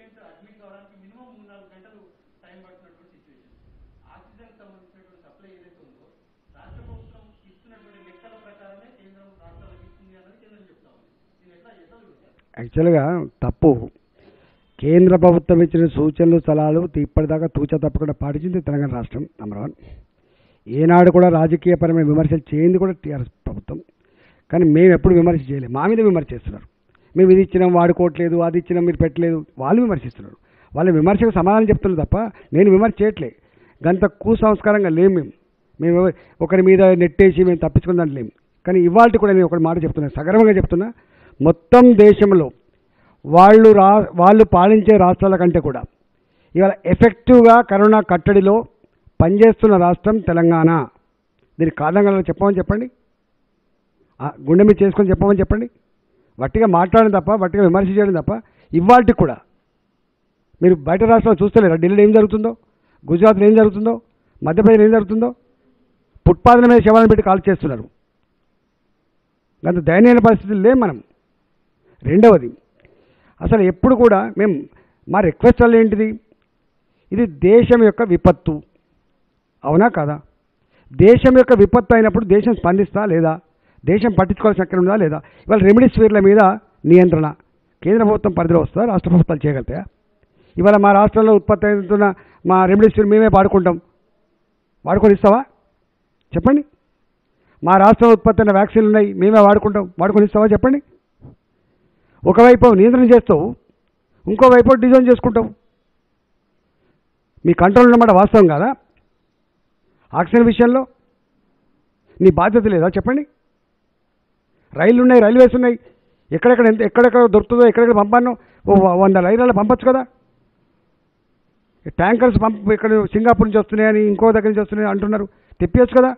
patient admit కావడానికి minimum మూడు నాలుగు గంటలు టైం పడుతున్నటువంటి సిచ్యువేషన్ ఆక్సిజన్ సంబంధించినటువంటి సప్లై ఏదైతే ఉందో రాష్ట్ర ప్రభుత్వం ఇస్తున్నటువంటి లెక్కల ప్రకారమే కేంద్రం రాష్ట్రాలకు ఇస్తుంది అన్నది కేంద్రం చెప్తా ఉంది దీన్ని ఎట్లా ఎట్లా చూస్తారు యాక్చువల్గా తప్పు కేంద్ర ప్రభుత్వం ఇచ్చిన సూచనలు సలహాలు ఇప్పటిదాకా తూచా తప్పకుండా పాటించింది తెలంగాణ రాష్ట్రం నెంబర్ వన్ ఏనాడు కూడా రాజకీయపరమైన విమర్శలు చేయింది కూడా టీఆర్ఎస్ ప్రభుత్వం కానీ మేము ఎప్పుడు విమర్శ చేయలేదు మా మీద విమర్శ చేస్తున్నారు మేము ఇది ఇచ్చినాం వాడుకోవట్లేదు అది ఇచ్చినాం మీరు పెట్టలేదు వాళ్ళు విమర్శిస్తున్నారు వాళ్ళ విమర్శకు సమాధానం చెప్తున్నారు తప్ప నేను విమర్శ చేయట్లే గంత కుసంస్కారంగా లేము మేము మేము ఎవ- ఒకరి మీద నెట్టేసి మేము తప్పించుకున్న దాంట్లో లేము కానీ ఇవాళ కూడా నేను ఒకటి మాట చెప్తున్నా సగర్వంగా చెప్తున్నా మొత్తం దేశంలో వాళ్ళు రా వాళ్ళు పాలించే రాష్ట్రాల కంటే కూడా ఇవాళ ఎఫెక్టివ్గా కరోనా కట్టడిలో పనిచేస్తున్న రాష్ట్రం తెలంగాణ దీనికి కారణంగా చెప్పమని చెప్పండి ఆ, గుండె మీద చేసుకొని చెప్పమని చెప్పండి వట్టిగా మాట్లాడడం తప్ప వట్టిగా విమర్శ చేయడం తప్ప ఇవాళకి కూడా మీరు బయట రాష్ట్రాలు చూస్తలేరా ఢిల్లీలో ఏం జరుగుతుందో గుజరాత్లో ఏం జరుగుతుందో మధ్యప్రదేశ్ ఏం జరుగుతుందో ఫుట్పాత్ల మీద శవాలను పెట్టి కాల్ చేస్తున్నారు అంత దయనీయ పరిస్థితులు లేం మనం రెండవది అసలు ఎప్పుడు కూడా మేము మా రిక్వెస్ట్ వల్ల ఏంటిది ఇది దేశం యొక్క విపత్తు అవునా కదా దేశం యొక్క విపత్తు అయినప్పుడు దేశం స్పందిస్తా లేదా దేశం పట్టించుకోవాల్సిన అక్కడ ఉందా లేదా ఇవాళ రెమిడిసివిర్ల మీద నియంత్రణ కేంద్ర ప్రభుత్వం పరిధిలో వస్తుందా రాష్ట్ర ప్రభుత్వాలు చేయగలుగుతాయా ఇవాళ మా రాష్ట్రంలో ఉత్పత్తి అవుతున్న మా రెమిడిసివిర్ మేమే వాడుకుంటాం వాడుకొని ఇస్తావా చెప్పండి మా రాష్ట్రంలో ఉత్పత్తి అయిన వ్యాక్సిన్లు ఉన్నాయి మేమే వాడుకుంటాం వాడుకొని ఇస్తావా చెప్పండి ఒకవైపు నియంత్రణ చేస్తావు ఇంకోవైపు డిజైన్ చేసుకుంటావు మీ కంట్రోల్ ఉన్నమాట వాస్తవం కాదా ఆక్సిజన్ విషయంలో నీ బాధ్యత లేదా చెప్పండి రైళ్ళు ఉన్నాయి రైల్వేస్ ఉన్నాయి ఎక్కడెక్కడ ఎంత ఎక్కడెక్కడ దొరుకుతుందో ఎక్కడెక్కడ పంపాను ఓ వ- వంద రైళ్ళలో పంపొచ్చు కదా ఈ ట్యాంకర్స్ పంప్ ఇక్కడ సింగపూర్ నుంచి వస్తున్నాయని ఇంకో దగ్గర నుంచి వస్తున్నాయని అంటున్నారు తెప్పియచ్చు కదా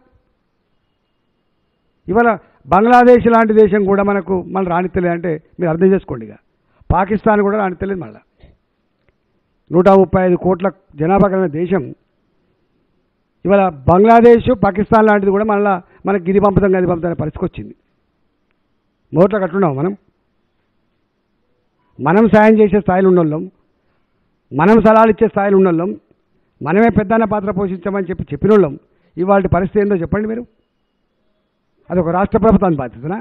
ఇవాళ బంగ్లాదేశ్ లాంటి దేశం కూడా మనకు మళ్ళీ రానిత్తలేదు అంటే మీరు అర్థం చేసుకోండి ఇక పాకిస్తాన్ కూడా రానిత్తలేదు మళ్ళీ నూట ముప్పై ఐదు కోట్ల జనాభా కలిగిన దేశం ఇవాళ బంగ్లాదేశ్ పాకిస్తాన్ లాంటిది కూడా మళ్ళీ మనకి గిది పంపుతాం గది పంపుతాం అనే పరిస్థితికి వచ్చింది నోట్లో కట్టున్నాం మనం మనం సాయం చేసే స్థాయిలో ఉన్నోళ్ళం మనం సలహాలు ఇచ్చే స్థాయిలో ఉన్నోళ్ళం మనమే పెద్దన్న పాత్ర పోషించామని చెప్పి చెప్పినోళ్ళం ఇవాళ పరిస్థితి ఏందో చెప్పండి మీరు అది ఒక రాష్ట్ర ప్రభుత్వాన్ని బాధ్యతనా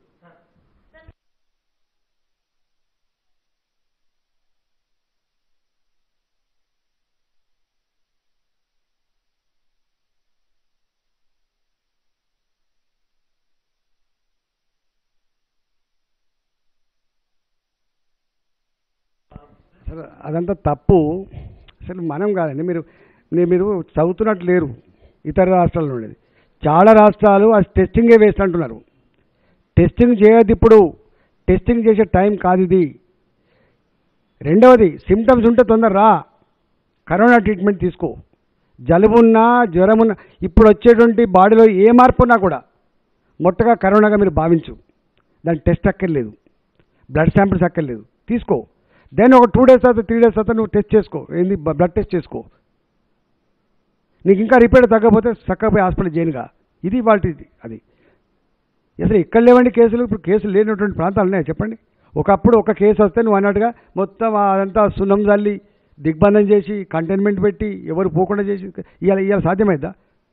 అసలు అదంతా తప్పు అసలు మనం కాదండి మీరు మీరు మీరు చదువుతున్నట్టు లేరు ఇతర రాష్ట్రాల్లో ఉండేది చాలా రాష్ట్రాలు అది టెస్టింగే వేస్ట్ అంటున్నారు టెస్టింగ్ చేయొద్దు ఇప్పుడు టెస్టింగ్ చేసే టైం కాదు ఇది రెండవది సిమ్టమ్స్ ఉంటే తొందర రా కరోనా ట్రీట్మెంట్ తీసుకో జలుబున్నా జ్వరమున్నా ఇప్పుడు వచ్చేటువంటి బాడీలో ఏ మార్పు ఉన్నా కూడా మొట్టగా కరోనాగా మీరు భావించు దాని టెస్ట్ అక్కర్లేదు బ్లడ్ శాంపిల్స్ అక్కర్లేదు తీసుకో దెన్ ఒక టూ డేస్ తర్వాత త్రీ డేస్ తర్వాత నువ్వు టెస్ట్ చేసుకో ఏంది బ్లడ్ టెస్ట్ చేసుకో నీకు ఇంకా రిపేర్ తగ్గకపోతే చక్కగా పోయి హాస్పిటల్ చేయనుగా ఇది వాటి అది అసలు ఇక్కడ లేవండి కేసులు ఇప్పుడు కేసులు లేనటువంటి ప్రాంతాలు ఉన్నాయి చెప్పండి ఒకప్పుడు ఒక కేసు వస్తే నువ్వు అన్నట్టుగా మొత్తం అదంతా సున్నం జల్లి దిగ్బంధం చేసి కంటైన్మెంట్ పెట్టి ఎవరు పోకుండా చేసి ఇవాళ ఇవాళ సాధ్యమైద్దా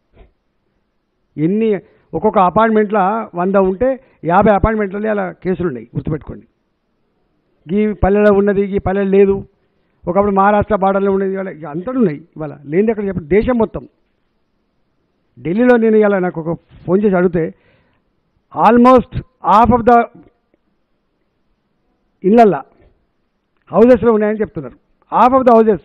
ఎన్ని ఒక్కొక్క అపార్ట్మెంట్లో వంద ఉంటే యాభై అపార్ట్మెంట్లలో అలా కేసులు ఉన్నాయి గుర్తుపెట్టుకోండి ఈ పల్లెలో ఉన్నది ఈ పల్లెలో లేదు ఒకప్పుడు మహారాష్ట్ర బార్డర్లో ఉన్నది ఇవాళ ఇక అంతటా ఉన్నాయి ఇవాళ లేనిది ఎక్కడ చెప్పండి దేశం మొత్తం ఢిల్లీలో నేను ఇలా నాకు ఒక ఫోన్ చేసి అడిగితే ఆల్మోస్ట్ హాఫ్ ఆఫ్ ద ఇళ్ళల్లా హౌజెస్లో ఉన్నాయని చెప్తున్నారు హాఫ్ ఆఫ్ ద హౌజెస్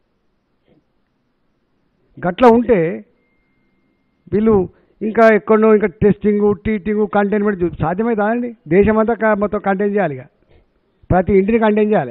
గట్ల ఉంటే వీళ్ళు ఇంకా ఎక్కడో ఇంకా టెస్టింగ్ టీటింగ్ కంటైన్మెంట్ సాధ్యమైతే అండి దేశమంతా క- మొత్తం కంటైన్ చేయాలి ఇక ప్రతి ఇంటిని కంటైన్ చేయాలి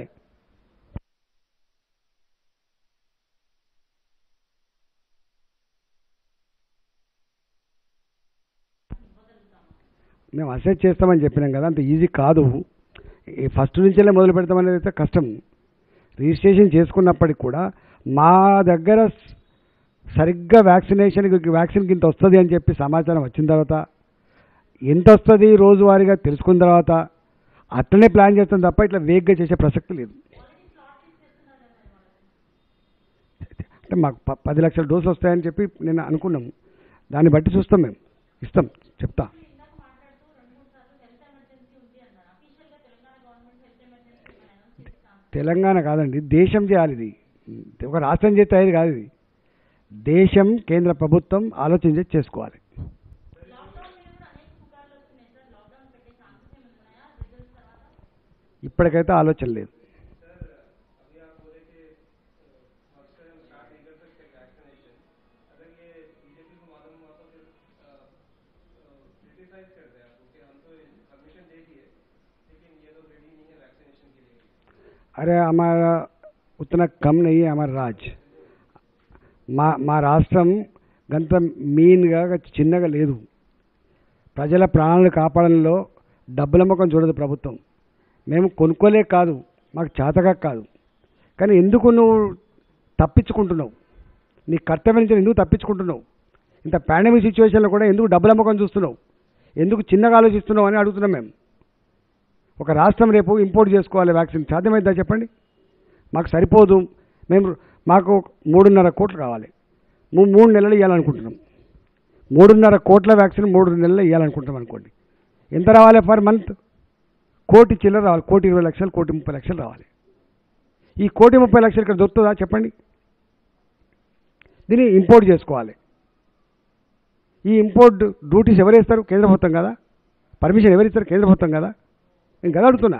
మేము అసెస్ చేస్తామని చెప్పినాం కదా అంత ఈజీ కాదు ఈ ఫస్ట్ నుంచెల్లే మొదలు పెడతామనేది అయితే కష్టం రిజిస్ట్రేషన్ చేసుకున్నప్పటికి కూడా మా దగ్గర స- సరిగ్గా వ్యాక్సినేషన్ వ్యాక్సిన్కి ఇంత వస్తుంది అని చెప్పి సమాచారం వచ్చిన తర్వాత ఎంత వస్తుంది రోజువారీగా తెలుసుకున్న తర్వాత అట్లనే ప్లాన్ చేస్తాం తప్ప ఇట్లా వేగ్గా చేసే ప్రసక్తి లేదు అంటే మాకు ప- పది లక్షల డోసులు వస్తాయని చెప్పి నేను అనుకున్నాం దాన్ని బట్టి చూస్తాం మేము ఇస్తాం చెప్తా ఇందాక మాట్లాడుతూ రెండు మూడు సార్లు హెల్త్ ఎమర్జెన్సీ ఉంది అన్నారు అఫీషియల్ గా Telangana government health emergency announce చేస్తాం తెలంగాణ కాదండి దేశం చేయాలి ఇది ఒక రాష్ట్రం చేస్తే అయ్యేది కాదు ఇది దేశం కేంద్ర ప్రభుత్వం ఆలోచన చేసి చేసుకోవాలి లాక్డౌన్ మీద కూడా అనేక పుకార్లు వస్తున్నాయి సార్ లాక్డౌన్ పెట్టే ఛాన్సెస్ ఏమైనా ఉన్నాయా రిజల్ట్స్ తర్వాత ఇప్పటికైతే ఆలోచన లేదు अभी आप बोले कि फर्स्ट टाइम स्टार्ट नहीं कर सकते वैक्सीनेशन अगर ये बीजेपी को मालूम हुआ तो फिर क्रिटिसाइज करते हैं आपको कि हम तो परमिशन दे दिए लेकिन ये लोग रेडी नहीं है वैक्सीनेशन के लिए अरे हमारा उतना कम नहीं है हमारा राज మా మా రాష్ట్రం గంత మీన్గా చిన్నగా లేదు ప్రజల ప్రాణాలను కాపాడంలో డబ్బుల ముఖం చూడదు ప్రభుత్వం మేము కొనుక్కోలే కాదు మాకు చేతగా కాదు కానీ ఎందుకు నువ్వు తప్పించుకుంటున్నావు నీ కర్తవ్యం నుంచి ఎందుకు తప్పించుకుంటున్నావు ఇంత పాండమిక్ సిచ్యువేషన్లో కూడా ఎందుకు డబ్బుల ముఖం చూస్తున్నావు ఎందుకు చిన్నగా ఆలోచిస్తున్నావు అని అడుగుతున్నాం మేము ఒక రాష్ట్రం రేపు ఇంపోర్ట్ చేసుకోవాలి వ్యాక్సిన్ సాధ్యమైద్దా చెప్పండి మాకు సరిపోదు మేము మాకు మూడున్నర కోట్లు కావాలి మేము మూడు నెలలు ఇవ్వాలనుకుంటున్నాం మూడున్నర కోట్ల వ్యాక్సిన్ మూడు నెలలు ఇవ్వాలనుకుంటున్నాం అనుకోండి ఎంత రావాలి పర్ మంత్ కోటి చిల్లర రావాలి కోటి ఇరవై లక్షలు కోటి ముప్పై లక్షలు రావాలి ఈ కోటి ముప్పై లక్షలు ఇక్కడ దొరుకుతుందా చెప్పండి దీన్ని ఇంపోర్ట్ చేసుకోవాలి ఈ ఇంపోర్ట్ డ్యూటీస్ ఎవరు ఇస్తారు కేంద్ర ప్రభుత్వం కదా పర్మిషన్ ఎవరు ఇస్తారు కేంద్ర ప్రభుత్వం కదా నేను కదా అడుగుతున్నా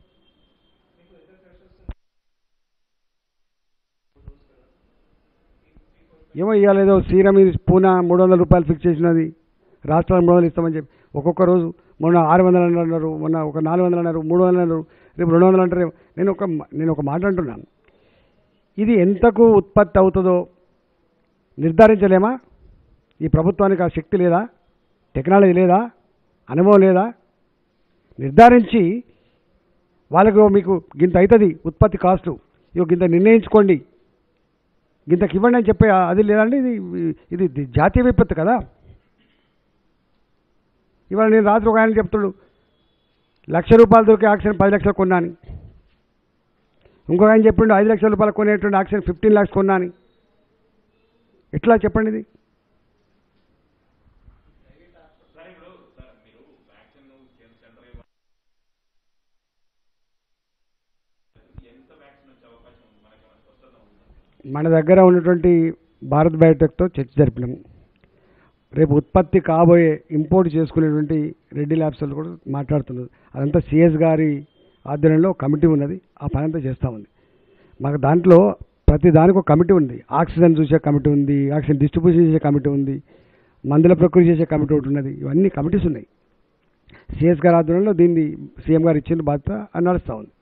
ఏమో ఇవ్వలేదో సీరం ఇది పూనా మూడు వందల రూపాయలు ఫిక్స్ చేసినది రాష్ట్రాలు మూడు వందలు ఇస్తామని చెప్పి ఒక్కొక్క రోజు మొన్న ఆరు వందలు అన్నారు మొన్న ఒక నాలుగు వందలు అన్నారు మూడు వందలు అన్నారు రేపు రెండు వందలు అంటారు నేను ఒక మా- నేను ఒక మాట అంటున్నాను ఇది ఎంతకు ఉత్పత్తి అవుతుందో నిర్ధారించలేమా ఈ ప్రభుత్వానికి ఆ శక్తి లేదా టెక్నాలజీ లేదా అనుభవం లేదా నిర్ధారించి వాళ్ళకు మీకు గింత అవుతుంది ఉత్పత్తి కాస్ట్ ఇవి గింత నిర్ణయించుకోండి గింతకి ఇవ్వండి అని చెప్పే అది లేదండి ఇది ఇది ఇది జాతీయ విపత్తు కదా ఇవాళ నేను రాత్రి ఒక ఆయన చెప్తాడు లక్ష రూపాయలు దొరికే ఆక్సిజన్ పది లక్షలు కొన్నాను ఇంకొక ఆయన చెప్పిండు ఐదు లక్షల రూపాయలు కొనేటువంటి ఆక్సిజన్ ఫిఫ్టీన్ ల్యాక్స్ కొన్నాను ఎట్లా చెప్పండి ఇది సార్ ఇప్పుడు సార్ మీరు వ్యాక్సిన్ సెంటర్ ఎంత వ్యాక్సిన్ వచ్చే అవకాశం ఉంది మనకి మనకి వస్తుందా ఉందా మన దగ్గర ఉన్నటువంటి భారత్ బయోటెక్తో చర్చ జరిపినాము రేపు ఉత్పత్తి కాబోయే ఇంపోర్ట్ చేసుకునేటువంటి రెడ్డి ల్యాబ్స్ వాళ్ళు కూడా మాట్లాడుతున్నారు అదంతా సిఎస్ గారి ఆధ్వర్యంలో ఒక కమిటీ ఉన్నది ఆ పని అంతా చేస్తూ ఉంది మాకు దాంట్లో ప్రతి దానికి ఒక కమిటీ ఉంది ఆక్సిజన్ చూసే కమిటీ ఉంది ఆక్సిజన్ డిస్ట్రిబ్యూషన్ చేసే కమిటీ ఉంది మందుల ప్రకృతి చేసే కమిటీ ఒకటి ఉన్నది ఇవన్నీ కమిటీస్ ఉన్నాయి సిఎస్ గారి ఆధ్వర్యంలో దీన్ని సీఎం గారు ఇచ్చిన బాధ్యత అది నడుస్తూ ఉంది